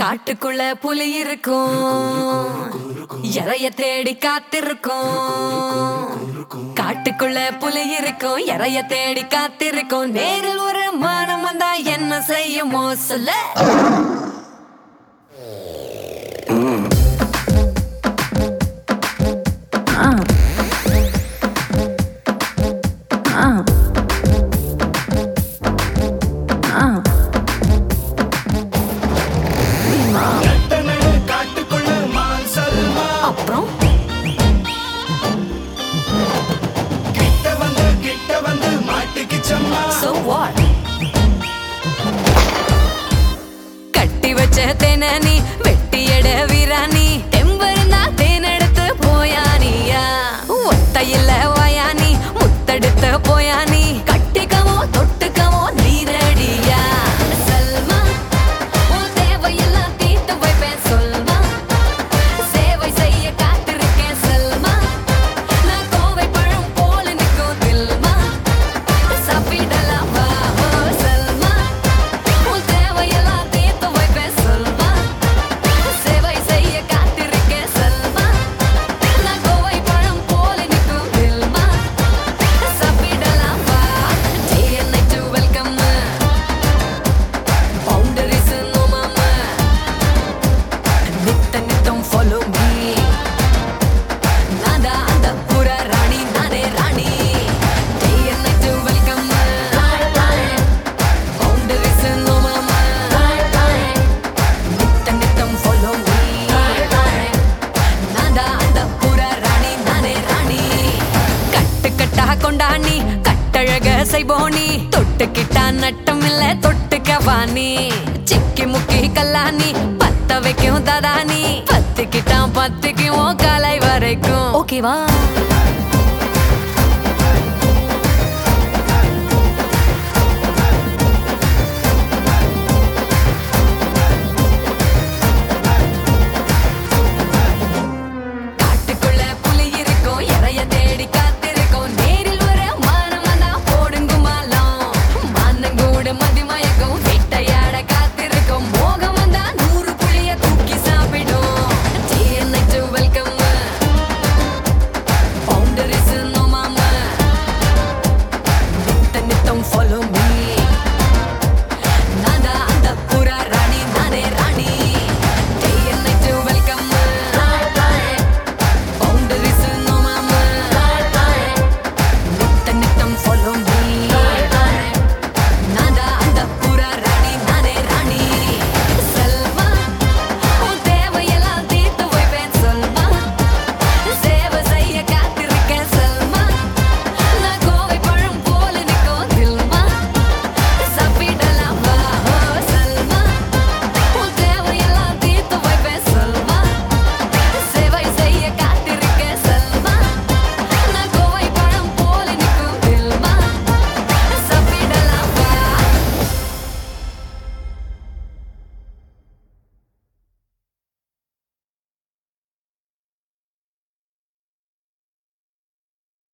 காட்டுக்குள்ள புலி இருக்கும் இறைய தேடி காத்திருக்கும் காட்டுக்குள்ள புலி இருக்கும் இறைய தேடி காத்திருக்கும் நேரில் ஒரு மானம் வந்தா என்ன செய்யுமோ சொல்ல கட்டணடு காட்டுக்குள்ள மான் சல்மா அப்புறம் கிட்ட வந்து கிட்ட வந்து மாட்டிக்கிச்சம்மா So what? கட்டி வச்ச தேன நீ வெட்டி எட வீராணி தெம்பருந்தா தேனெடுத்து போயானியா ஒத்தையில வயானி முத்தெடுத்து போயானி கட்டிக்கவோ தொட்டுக்கவோ நீரடியா சல்மா உன் தேவையெல்லாம் தீர்த்து வைப்பேன் சொல்மா சேவை செய்ய காத்திருக்கேன் செல்மா நான் கோவை பழம் போல நிற்கும் தில்மா சாப்பிடலாம் வா ஓ செல்மா உன் தேவையெல்லாம் தீர்த்து வைப்பேன் சொல்மா சேவை செய்ய காத்திருக்கேன் செல்மா நான் கோவை பழம் போல நிற்கும் தில்மா சாப்பிடலாம் வா day and night welcome boundaries no மாமா நித்த நித்தம் ஃபாலோ மீ நான்தா அந்த புற ராணி நானே ராணி day and night welcome boundaries no மாமா நித்த நித்தம் ஃபாலோ மீ நான்தா அந்த புற ராணி நானே ராணி கட்டு கட்டா கொண்டாணி கட்டழக செய்போனி தொட்டுக்கிட்டா நட்டம் இல்ல தொட்டுக்க வாணி சிக்கி முக்கி கல்லானி பத்த வைக்கும் ததானி பத்திக்கிட்டான் பத்திக்கும் காலை வரைக்கும் ஓகேவா